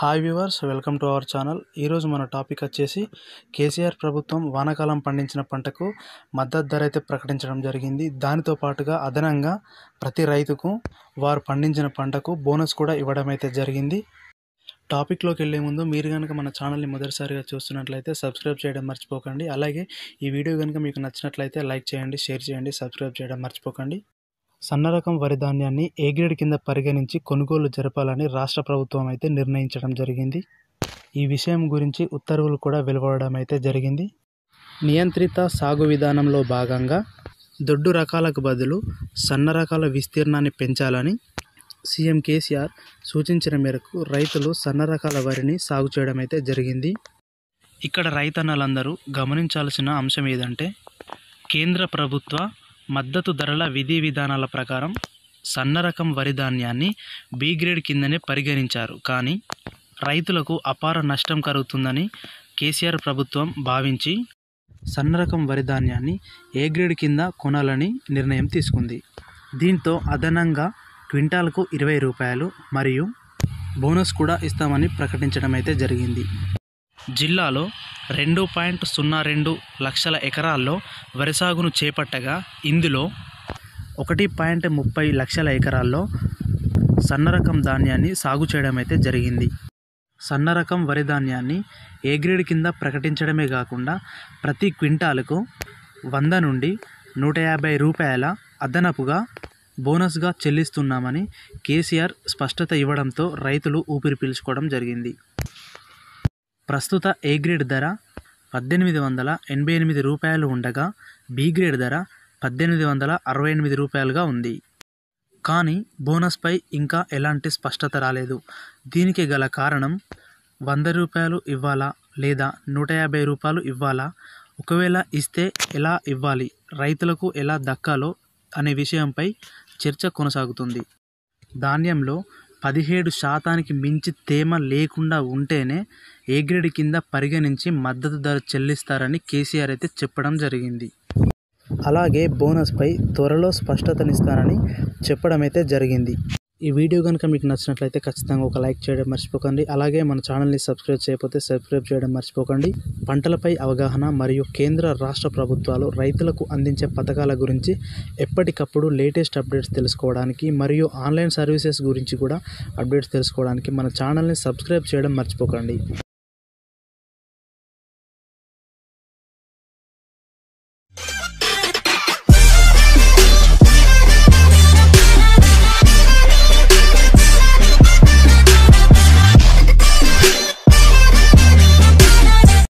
hi viewers welcome to our channel ఈరోజు మన topic వచ్చేసి కేసీఆర్ ప్రభుత్వం వానాకాలం పండించిన పంటకు మద్దతు ధర అయితే ప్రకటించడం జరిగింది దానితో పాటుగా అదనంగా ప్రతి రైతుకు వారు పండించిన పంటకు బోనస్ కూడా ఇవ్వడం అయితే జరిగింది టాపిక్లోకి వెళ్ళే ముందు మీరు కనుక మన ఛానల్ని మొదటిసారిగా చూస్తున్నట్లయితే సబ్స్క్రైబ్ చేయడం మర్చిపోకండి అలాగే ఈ వీడియో కనుక మీకు నచ్చినట్లయితే లైక్ చేయండి షేర్ చేయండి సబ్స్క్రైబ్ చేయడం మర్చిపోకండి సన్న రకం వరి ధాన్యాన్ని ఏ గ్రేడ్ కింద పరిగణించి కొనుగోలు జరపాలని రాష్ట్ర ప్రభుత్వం అయితే నిర్ణయించడం జరిగింది ఈ విషయం గురించి ఉత్తర్వులు కూడా వెలువడడం అయితే జరిగింది నియంత్రిత సాగు విధానంలో భాగంగా దొడ్డు రకాలకు బదులు సన్న రకాల విస్తీర్ణాన్ని పెంచాలని సీఎం కేసీఆర్ సూచించిన మేరకు రైతులు సన్న రకాల వరిని సాగు చేయడం అయితే జరిగింది ఇక్కడ రైతన్నలందరూ గమనించాల్సిన అంశం ఏదంటే కేంద్ర ప్రభుత్వ మద్దతు ధరల విధి విధానాల ప్రకారం సన్న రకం వరి ధాన్యాన్ని బి గ్రేడ్ కిందనే పరిగణించారు కానీ రైతులకు అపార నష్టం కలుగుతుందని కేసీఆర్ ప్రభుత్వం భావించి సన్న రకం వరి ధాన్యాన్ని ఏ గ్రేడ్ కింద కొనాలని నిర్ణయం తీసుకుంది దీంతో అదనంగా క్వింటాల్కు ఇరవై రూపాయలు మరియు బోనస్ కూడా ఇస్తామని ప్రకటించడం అయితే జరిగింది జిల్లాలో రెండు పాయింట్ సున్నా రెండు లక్షల ఎకరాల్లో వరి సాగును చేపట్టగా ఇందులో ఒకటి పాయింట్ ముప్పై లక్షల ఎకరాల్లో సన్న రకం ధాన్యాన్ని సాగు చేయడం అయితే జరిగింది సన్న రకం వరి ధాన్యాన్ని ఏ గ్రేడ్ కింద ప్రకటించడమే కాకుండా ప్రతి క్వింటాలకు వంద నుండి నూట యాభై రూపాయల అదనపుగా బోనస్గా చెల్లిస్తున్నామని కేసీఆర్ స్పష్టత ఇవ్వడంతో రైతులు ఊపిరి పీల్చుకోవడం జరిగింది ప్రస్తుత ఏ గ్రేడ్ ధర పద్దెనిమిది వందల ఎనభై ఎనిమిది రూపాయలు ఉండగా బి గ్రేడ్ ధర పద్దెనిమిది వందల అరవై ఎనిమిది రూపాయలుగా ఉంది కానీ బోనస్పై ఇంకా ఎలాంటి స్పష్టత రాలేదు దీనికి గల కారణం వంద రూపాయలు ఇవ్వాలా లేదా నూట యాభై రూపాయలు ఇవ్వాలా ఒకవేళ ఇస్తే ఎలా ఇవ్వాలి రైతులకు ఎలా దక్కాలో అనే విషయంపై చర్చ కొనసాగుతుంది ధాన్యంలో పదిహేడు శాతానికి మించి తేమ లేకుండా ఉంటేనే ఏ గ్రేడ్ కింద పరిగణించి మద్దతు ధర చెల్లిస్తారని కేసీఆర్ అయితే చెప్పడం జరిగింది అలాగే బోనస్పై త్వరలో స్పష్టతనిస్తానని చెప్పడం అయితే జరిగింది ఈ వీడియో కనుక మీకు నచ్చినట్లయితే ఖచ్చితంగా ఒక లైక్ చేయడం మర్చిపోకండి అలాగే మన ఛానల్ని సబ్స్క్రైబ్ చేయకపోతే సబ్స్క్రైబ్ చేయడం మర్చిపోకండి పంటలపై అవగాహన మరియు కేంద్ర రాష్ట్ర ప్రభుత్వాలు రైతులకు అందించే పథకాల గురించి ఎప్పటికప్పుడు లేటెస్ట్ అప్డేట్స్ తెలుసుకోవడానికి మరియు ఆన్లైన్ సర్వీసెస్ గురించి కూడా అప్డేట్స్ తెలుసుకోవడానికి మన ఛానల్ని సబ్స్క్రైబ్ చేయడం మర్చిపోకండి